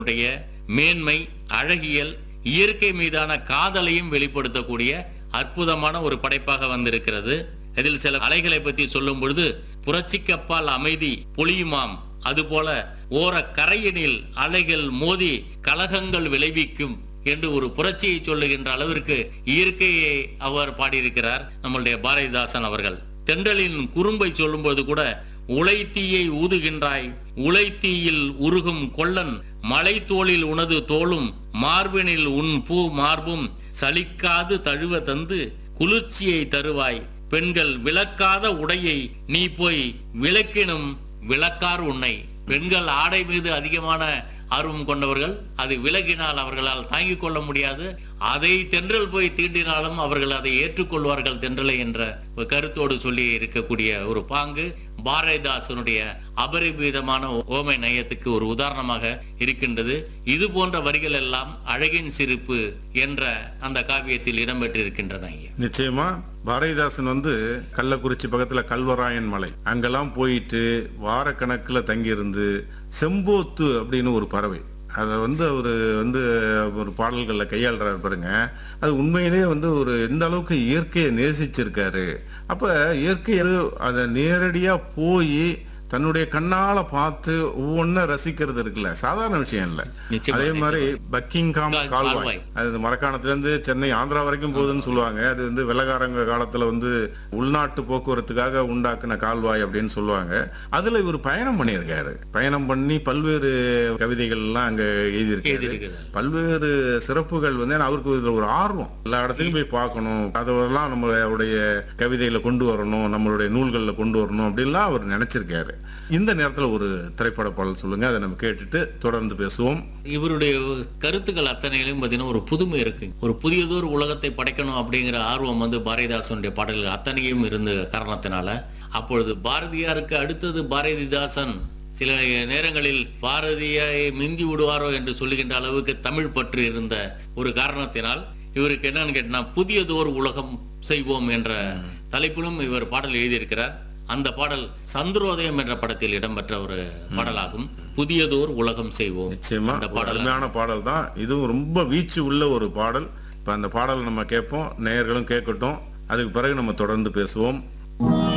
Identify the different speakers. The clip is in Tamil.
Speaker 1: உடைய மேன்மை அழகியல் இயற்கை மீதான காதலையும் வெளிப்படுத்தக்கூடிய அற்புதமான ஒரு படைப்பாக வந்திருக்கிறது இதில் சில அலைகளை பற்றி சொல்லும் பொழுது புரட்சிக்கப்பால் அமைதி பொழியுமாம் அதுபோல ஓர கரையினில் அலைகள் மோதி கலகங்கள் விளைவிக்கும் என்று ஒரு புரட்சியை சொல்லுகின்ற அளவிற்கு இயற்கையை அவர் பாடியிருக்கிறார் நம்மளுடைய பாரதிதாசன் அவர்கள் தென்றலின் குறும்பை சொல்லும்போது கூட உலைத்தீயை ஊதுகின்றாய் உலைத்தீயில் உருகும் கொள்ளன் மலை தோளில் உனது தோளும் மார்பினில் உன் பூ மார்பும் சலிக்காது தழுவ தந்து குளிர்ச்சியை தருவாய் பெண்கள் விளக்காத உடையை நீ போய் விளக்கினும் விளக்கார் உன்னை பெண்கள் ஆடை மீது அதிகமான ஆர்வம் கொண்டவர்கள் அது விலகினால் அவர்களால் தாங்கிக் கொள்ள முடியாது அதை தென்றல் போய் தீண்டினாலும் அவர்கள் அதை ஏற்றுக்கொள்வார்கள் தென்றலை என்ற ஒரு கருத்தோடு சொல்லி இருக்கக்கூடிய ஒரு பாங்கு பாரதிதாசனுடைய அபரிமிதமான ஓமை நயத்துக்கு ஒரு உதாரணமாக இருக்கின்றது இது போன்ற வரிகள் எல்லாம் அழகின் சிரிப்பு என்ற அந்த காவியத்தில் இடம்பெற்றிருக்கின்றன ஐயா
Speaker 2: நிச்சயமா பாரதிதாசன் வந்து கள்ளக்குறிச்சி பக்கத்துல கல்வராயன் மலை அங்கெல்லாம் போயிட்டு வாரக்கணக்கில் தங்கியிருந்து செம்போத்து அப்படின்னு ஒரு பறவை அதை வந்து அவர் வந்து ஒரு பாடல்களில் கையாளுறாரு பாருங்க அது உண்மையிலே வந்து ஒரு எந்த அளவுக்கு இயற்கையை நேசிச்சிருக்காரு அப்போ இயற்கையை அதை நேரடியாக போய் தன்னுடைய கண்ணால பார்த்து ஒவ்வொன்றும் ரசிக்கிறது இருக்குல்ல சாதாரண விஷயம் இல்லை
Speaker 1: நிச்சயமா,
Speaker 2: அதே மாதிரி பக்கிங்காம்
Speaker 1: கா-
Speaker 2: கால்வாய்
Speaker 1: கால்வாய்.
Speaker 2: அது இந்த மரக்காணத்துலேருந்து சென்னை ஆந்திரா வரைக்கும் போகுதுன்னு சொல்லுவாங்க அது வந்து வெள்ளக்காரங்க காலத்தில் வந்து உள்நாட்டு போக்குவரத்துக்காக உண்டாக்குன கால்வாய் அப்படின்னு சொல்லுவாங்க அதில் இவர் பயணம் பண்ணியிருக்காரு பயணம் பண்ணி பல்வேறு கவிதைகள்லாம் அங்கே எழுதியிருக்காரு
Speaker 1: எழுதியிருக்கிறார்.
Speaker 2: பல்வேறு சிறப்புகள் வந்து ஏன்னா அவருக்கு இதில் ஒரு ஆர்வம் எல்லா இடத்துலையும் போய் பார்க்கணும் அதெல்லாம் நம்மளுடைய கவிதையில் கொண்டு வரணும் நம்மளுடைய நூல்களில் கொண்டு வரணும் அப்படின்லாம் அவர் நினைச்சிருக்காரு இந்த நேரத்தில் ஒரு திரைப்பட பாடல் சொல்லுங்க அதை நம்ம கேட்டுட்டு தொடர்ந்து பேசுவோம்
Speaker 1: இவருடைய கருத்துக்கள் அத்தனையிலும் பார்த்தீங்கன்னா ஒரு புதுமை இருக்கு ஒரு புதியதொரு உலகத்தை படைக்கணும் அப்படிங்கிற ஆர்வம் வந்து பாரதிதாசனுடைய பாடல்கள் அத்தனையும் இருந்த காரணத்தினால அப்பொழுது பாரதியாருக்கு அடுத்தது பாரதிதாசன் சில நேரங்களில் பாரதியை மிந்தி விடுவாரோ என்று சொல்லுகின்ற அளவுக்கு தமிழ் பற்று இருந்த ஒரு காரணத்தினால் இவருக்கு என்னன்னு கேட்டா புதியதோர் உலகம் செய்வோம் என்ற தலைப்பிலும் இவர் பாடல் எழுதியிருக்கிறார் அந்த பாடல் சந்திரோதயம் என்ற படத்தில் இடம்பெற்ற ஒரு பாடலாகும் புதியதோர் உலகம் செய்வோம்
Speaker 2: நிச்சயமா
Speaker 1: அந்த
Speaker 2: ஒரு
Speaker 1: பாடல்
Speaker 2: அருமையான பாடல் தான் இதுவும் ரொம்ப வீச்சு உள்ள ஒரு பாடல் இப்போ அந்த பாடலை நம்ம கேட்போம் நேயர்களும் கேட்கட்டும் அதுக்கு பிறகு நம்ம தொடர்ந்து பேசுவோம்